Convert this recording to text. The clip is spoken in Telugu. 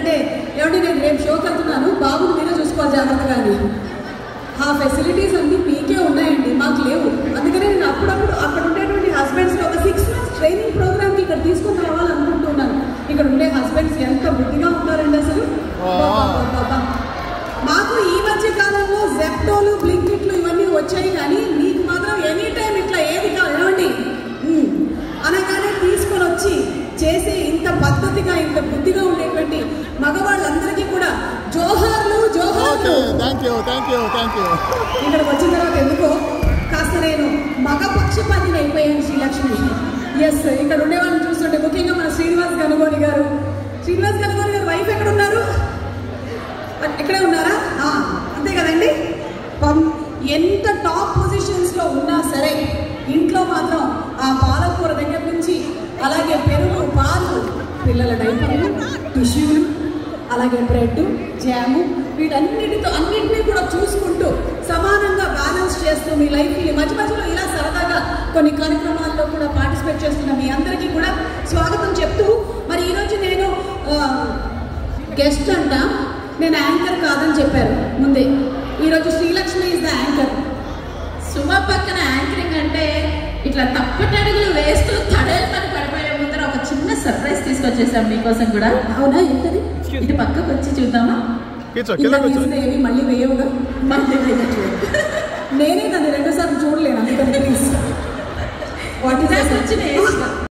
ఏంటంటే ఏమంటే నేను రేపు షోకి వెళ్తున్నాను బాబుని మీరే చూసుకోవాలి జాగ్రత్తగా అని ఆ ఫెసిలిటీస్ అన్నీ మీకే ఉన్నాయండి మాకు లేవు అందుకనే నేను అప్పుడప్పుడు అక్కడ ఉండేటువంటి హస్బెండ్స్ ఒక సిక్స్ మంత్స్ ట్రైనింగ్ ప్రోగ్రామ్కి ఇక్కడ తీసుకొని రావాలనుకుంటున్నాను ఇక్కడ ఉండే హస్బెండ్స్ ఎంత బుద్ధిగా ఉంటారండి అసలు అబ్బబ్బబ్బబ్బబ్బ. మాకు ఈ మధ్య కాలంలో జెప్టోలు బ్లింకిట్లు ఇవన్నీ వచ్చాయి కానీ మీకు మాత్రం ఎనీ టైం ఇట్లా ఏది కావాలండి అనగానే తీసుకొని వచ్చి చేసే ఇంత పద్ధతిగా ఇంత బుద్ధిగా ఉండేటువంటి మగవాళ్ళందరికీ కూడా జోహార్లు ఓకే జోహార్లు thank you thank you thank you ఇక్కడికి వచ్చిన తర్వాత ఎందుకో కాస్త నేను మగ పక్షపాతిని అయిపోయాను శ్రీలక్ష్మి ఎస్ ఇక్కడ ఉండే వాళ్ళని చూస్తుంటే ముఖ్యంగా మన శ్రీనివాస్ గనుగోని గారు శ్రీనివాస్ గనుగోని గారు వైఫ్ ఎక్కడ ఉన్నారు ఇక్కడే ఉన్నారా ఆ, అంతే కదండి పం- ఎంత టాప్ పొజిషన్స్ లో ఉన్నా సరే ఇంట్లో మాత్రం ఆ పాలకూర దగ్గర నుంచి అలాగే పెరుగు పాలు పిల్లల డైపర్లు టిష్యూలు అలాగే బ్రెడ్ జాము వీటన్నిటితో అన్నింటినీ కూడా చూసుకుంటూ సమానంగా బ్యాలెన్స్ చేస్తూ మీ లైఫ్ని మధ్య మధ్యలో ఇలా సరదాగా కొన్ని కార్యక్రమాల్లో కూడా పార్టిసిపేట్ చేస్తున్న మీ అందరికీ కూడా స్వాగతం చెప్తూ మరి ఈరోజు నేను ఆ, గెస్ట్ అంట నేను యాంకర్ కాదని చెప్పారు ముందే ఈరోజు Sreelakshmi is the anchor Suma పక్కన యాంకరింగ్ అంటే ఇట్లా తప్పటడుగులు వేస్తూ తడేలు పని పడిపోయే ముందర ఒక చిన్న సర్ప్రైజ్ తీసుకొచ్చేసాం మీకోసం కూడా అవునా ఏంటది ఇటు పక్కకు వచ్చి చూద్దామా కూర్చో ఇలా కింద కూర్చో తీసిన ఏవి మళ్ళీ వేయవుగా మళ్ళీ వేయట్లేదు. నేనే దాన్ని రెండు సార్లు చూడలేను అందుకని ప్లీజ్ వాట్ నాకు వచ్చిన ఇస్ ఏజ్